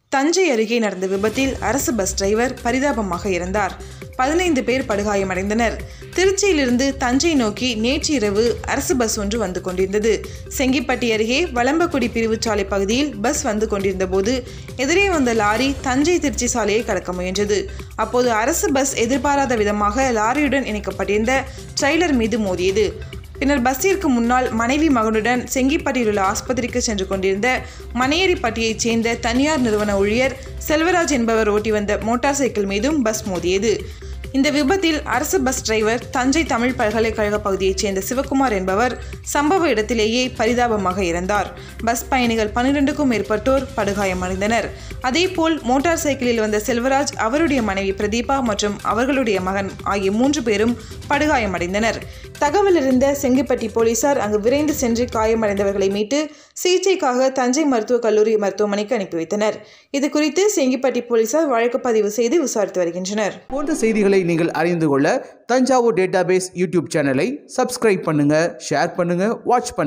தஞ்சை அருகே நடந்த விபத்தில் அரசு பஸ் டிரைவர் பரிதாபமாக இறந்தார் பதினைந்து பேர் படுகாயமடைந்தனர் திருச்சியிலிருந்து தஞ்சை நோக்கி நேற்று இரவு அரசு பஸ் ஒன்று வந்து கொண்டிருந்தது செங்கிப்பட்டி அருகே வளம்பக்குடி பிரிவுச்சாலை பகுதியில் பஸ் வந்து கொண்டிருந்த போது எதிரே வந்த லாரி தஞ்சை திருச்சி சாலையை கடக்க முயன்றது அப்போது அரசு பஸ் எதிர்பாராத விதமாக லாரியுடன் இணைக்கப்பட்டிருந்த ட்ரெய்லர் மீது மோதியது பின்னர் பஸ்ஸிற்கு முன்னால் மனைவி மகனுடன் செங்கிப்பட்டியில் உள்ள ஆஸ்பத்திரிக்கு சென்று கொண்டிருந்த மனையேரிப்பட்டியைச் சேர்ந்த தனியார் நிறுவன ஊழியர் செல்வராஜ் என்பவர் ஓட்டி வந்த மோட்டார் சைக்கிள் மீதும் பஸ் மோதியது இந்த விபத்தில் அரசு பஸ் டிரைவர் தஞ்சை தமிழ் பல்கலைக்கழக பகுதியைச் சேர்ந்த சிவகுமார் என்பவர் சம்பவ இடத்திலேயே பரிதாபமாக இறந்தார் பஸ் பயணிகள் பன்னிரண்டுக்கும் மேற்பட்டோர் படுகாயமடைந்தனர் அதேபோல் மோட்டார் சைக்கிளில் வந்த செல்வராஜ் அவருடைய மனைவி பிரதீபா மற்றும் அவர்களுடைய மகன் ஆகிய மூன்று பேரும் படுகாயமடைந்தனர் தகவல் அறிந்த செங்கிப்பட்டி போலீசார் அங்கு விரைந்து சென்று காயமடைந்தவர்களை மீட்டு சிகிச்சைக்காக தஞ்சை மருத்துவக் கல்லூரி மருத்துவமனைக்கு அனுப்பி வைத்தனர் இது குறித்து செங்கிப்பட்டி போலீசார் வழக்கு பதிவு செய்து விசாரித்து வருகின்றனர் போன்ற செய்திகளை நீங்கள் அறிந்து கொள்ள தஞ்சாவூர் டேட்டாபேஸ் யூடியூப் சேனலை சப்ஸ்கிரைப் பண்ணுங்க ஷேர் பண்ணுங்க வாட்ச் பண்ணுங்க